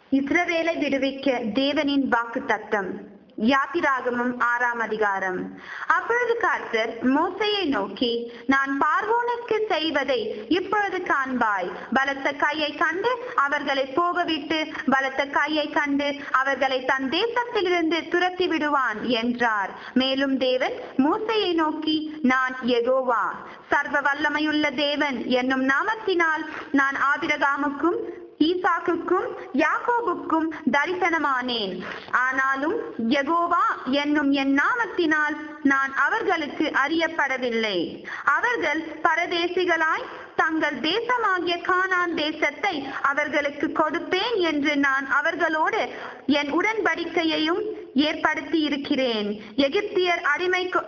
இஸ்ரவேலை விடுவிக்க தேவனின் வாக்கு தத்தம் யாத்திராகமம் ஆறாம் அதிகாரம் அப்பொழுது கர்த்தர் மோசையை நோக்கி நான் பார்வோனுக்கு செய்வதை இப்பொழுது காண்பாய் பலத்த கையை கண்டு அவர்களை போகவிட்டு பலத்த கையை கண்டு அவர்களை தன் தேசத்திலிருந்து துரத்தி விடுவான் என்றார் மேலும் தேவன் மோசையை நோக்கி நான் எகோவா சர்வ வல்லமையுள்ள தேவன் என்னும் நாமத்தினால் நான் ஆபிரகாமுக்கும் ஈசாக்குக்கும் யாக்கோபுக்கும் தரிசனமானேன் ஆனாலும் யெகோவா என்னும் என் நாமத்தினால் நான் அவர்களுக்கு அறியப்படவில்லை அவர்கள் பரதேசிகளாய் தங்கள் தேசமாகிய கானான் தேசத்தை அவர்களுக்கு கொடுப்பேன் என்று நான் அவர்களோடு என் உடன்படிக்கையையும் ஏற்படுத்தி இருக்கிறேன் எகிப்தியர் அடிமை கொ-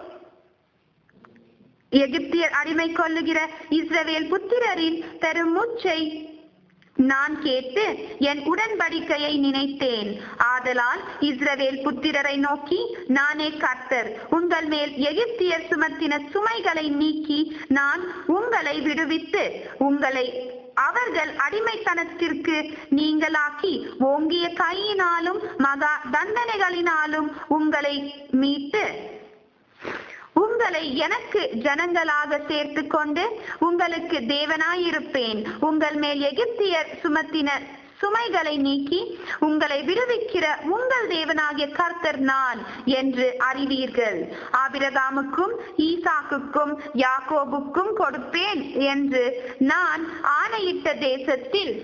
எகிப்தியர் அடிமை கொள்ளுகிற இஸ்ரவேல் புத்திரரின் பெருமூச்சை நான் கேட்டு என் உடன்படிக்கையை நினைத்தேன் ஆதலால் இஸ்ரவேல் புத்திரரை நோக்கி நானே கர்த்தர் உங்கள் மேல் எகிப்தியர் சுமத்தின சுமைகளை நீக்கி நான் உங்களை விடுவித்து உங்களை அவர்கள் அடிமைத்தனத்திற்கு நீங்களாக்கி ஓங்கிய கையினாலும் மகா தண்டனைகளினாலும் உங்களை மீட்டு உங்களை எனக்கு ஜனங்களாக சேர்த்து கொண்டு உங்களுக்கு தேவனாயிருப்பேன் உங்கள் மேல் எகிப்தியர் சுமத்தின சுமைகளை நீக்கி உங்களை விடுவிக்கிற உங்கள் தேவனாகிய கர்த்தர் நான் என்று அறிவீர்கள் ஆபிரகாமுக்கும் ஈசாக்குக்கும் யாக்கோபுக்கும் கொடுப்பேன் என்று நான் ஆணையிட்ட தேசத்தில்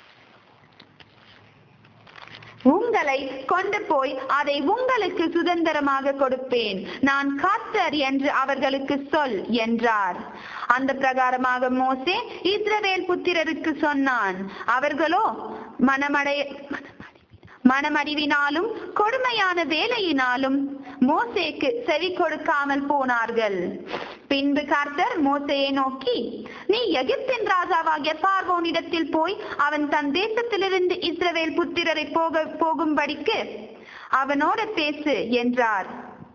உங்களை கொண்டு போய் அதை உங்களுக்கு சுதந்திரமாக கொடுப்பேன் நான் கர்த்தர் என்று அவர்களுக்கு சொல் என்றார் அந்த பிரகாரமாக மோசே இஸ்ரவேல் புத்திரருக்கு சொன்னான் அவர்களோ மனமடைய மனமடிவினாலும் கொடுமையான வேலையினாலும் மோசேக்கு செவி கொடுக்காமல் போனார்கள் பின்பு கர்த்தர் மோசேயை நோக்கி நீ எகிப்தின் ராஜாவாகிய பார்வோனிடத்தில் போய் அவன் தன் தேசத்திலிருந்து இஸ்ரவேல் புத்திரரை போக போகும்படிக்கு அவனோட பேசு என்றார்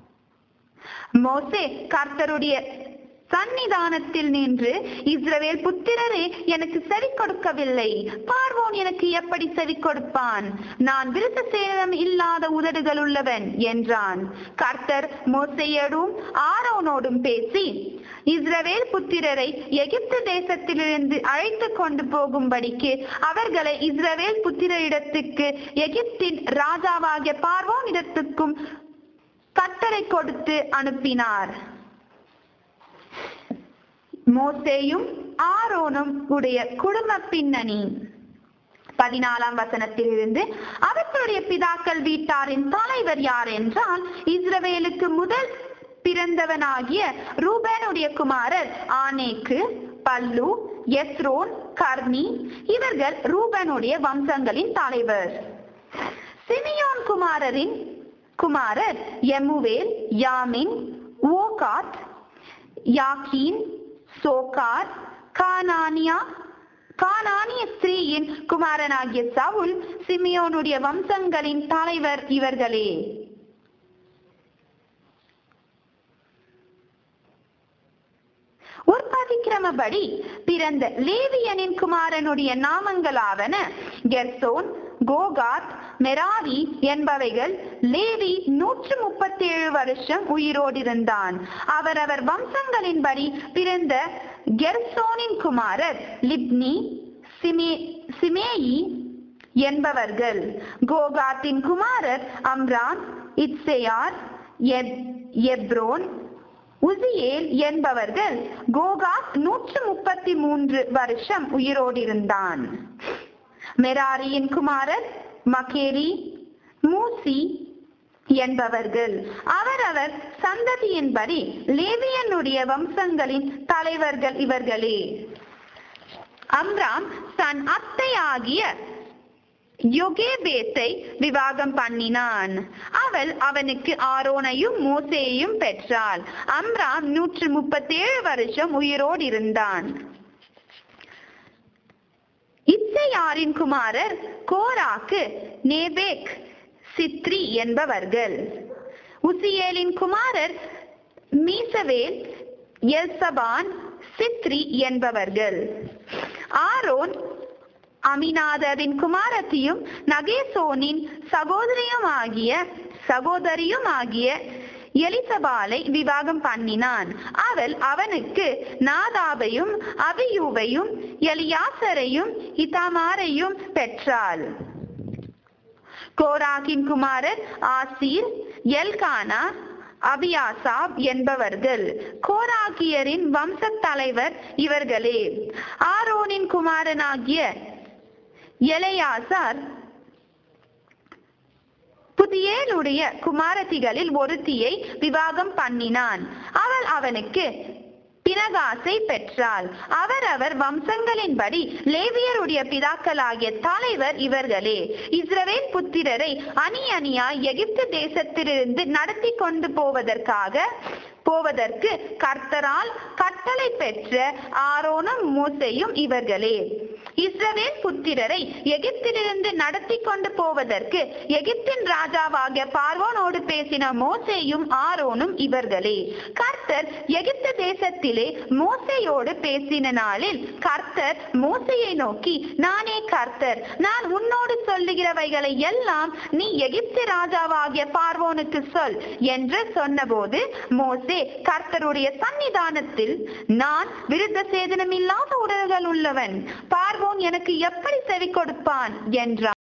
மோசே கர்த்தருடைய சந்நிதானத்தில் நின்று இஸ்ரவேல் புத்திரரே எனக்கு செவி கொடுக்கவில்லை பார்வோன் எனக்கு எப்படி செவி கொடுப்பான் நான் விருத்த சேதம் இல்லாத உதடுகள் உள்ளவன் என்றான் கர்த்தர் மோசையோடும் ஆரோனோடும் பேசி இஸ்ரவேல் புத்திரரை எகிப்து தேசத்திலிருந்து அழைத்து கொண்டு போகும்படிக்கு அவர்களை இஸ்ரவேல் புத்திரரிடத்துக்கு எகிப்தின் ராஜாவாகிய பார்வோனிடத்துக்கும் கட்டளை கொடுத்து அனுப்பினார் மோசேயும் ஆரோனும் உடைய குடும்ப பின்னணி பதினாலாம் வசனத்திலிருந்து அவர்களுடைய பிதாக்கள் வீட்டாரின் தலைவர் யார் என்றால் இஸ்ரவேலுக்கு முதல் பிறந்தவனாகிய ரூபேனுடைய குமாரர் ஆனேக்கு பல்லு எஸ்ரோன் கர்மி இவர்கள் ரூபனுடைய வம்சங்களின் தலைவர் சிமியோன் குமாரரின் குமாரர் எமுவேல் யாமின் ஓகாத் யாக்கீன் சோகார் கானானியா கானானிய ஸ்திரீயின் குமாரனாகிய சவுல் சிமியோனுடைய வம்சங்களின் தலைவர் இவர்களே உற்பத்திக்கிரமபடி பிறந்த லேவியனின் குமாரனுடைய நாமங்களாவன கெர்சோன் கோகாத் மெராரி என்பவைகள் லேவி நூற்று முப்பத்தி ஏழு வருஷம் உயிரோடிருந்தான் அவரவர் வம்சங்களின்படி பிறந்த கெர்சோனின் குமாரர் லிப்னி சிமே சிமேயி என்பவர்கள் கோகாத்தின் குமாரர் Amram Izhar Heb- Hebron Uzziel என்பவர்கள் கோகாத் நூற்று முப்பத்தி மூன்று வருஷம் உயிரோடிருந்தான் மெராரியின் குமாரர் மக்கேரி மூசி என்பவர்கள் அவரவர் சந்ததியின்படி லேவியனுடைய வம்சங்களின் தலைவர்கள் இவர்களே அம்ராம் தன் அத்தையாகிய யோகேபேத்தை விவாகம் பண்ணினான் அவள் அவனுக்கு ஆரோனையும் மோசேயையும் பெற்றாள் அம்ராம் நூற்று முப்பத்தேழு வருஷம் உயிரோடு இருந்தான் இச்சையாரின் குமாரர் கோராக்கு நேபேக் சித்ரி என்பவர்கள் உசியேலின் குமாரர் மீசவேல் எல்சபான் சித்ரி என்பவர்கள் ஆரோன் அமினாதவின் குமாரத்தியும் நகேசோனின் சகோதரியுமாகிய சகோதரியுமாகிய எலிசபாலை விவாகம் பண்ணினான் அவள் அவனுக்கு நாதாபையும் அபியூவையும் எலியாசரையும் இதாமாரையும் பெற்றாள் கோராகின் குமாரர் ஆசீர் எல்கானா அபியாசாப் என்பவர்கள் கோராகியரின் வம்சத் தலைவர் இவர்களே ஆரோனின் குமாரனாகிய எலையாசார் புதியேலுடைய குமாரத்திகளில் ஒருத்தியை விவாகம் பண்ணினான் அவள் அவனுக்கு பினகாசை பெற்றாள் அவர் அவர் வம்சங்களின்படி லேவியருடைய பிதாக்களாகிய தலைவர் இவர்களே இஸ்ரவேல் புத்திரரை அணி அணியாய் எகிப்து தேசத்திலிருந்து நடத்தி கொண்டு போவதற்காக போவதற்கு கர்த்தரால் கட்டளை பெற்ற ஆரோனும் மூசையும் இவர்களே இஸ்ரவேல் புத்திரரை எகிப்திலிருந்து நடத்தி கொண்டு போவதற்கு எகிப்தின் ராஜாவாகிய பார்வோனோடு பேசின மோசேயும் ஆரோனும் இவர்களே கர்த்தர் எகிப்து தேசத்திலே மோசையோடு பேசின நாளில் கர்த்தர் மோசையை நோக்கி நானே கர்த்தர் நான் உன்னோடு சொல்லுகிறவைகளை எல்லாம் நீ எகிப்து ராஜாவாகிய பார்வோனுக்கு சொல் என்று சொன்னபோது மோசே கர்த்தருடைய சன்னிதானத்தில் நான் விருத்த சேதனம் இல்லாத உடல்கள் உள்ளவன் பார்வோன் எனக்கு எப்படி செவி கொடுப்பான் என்றார்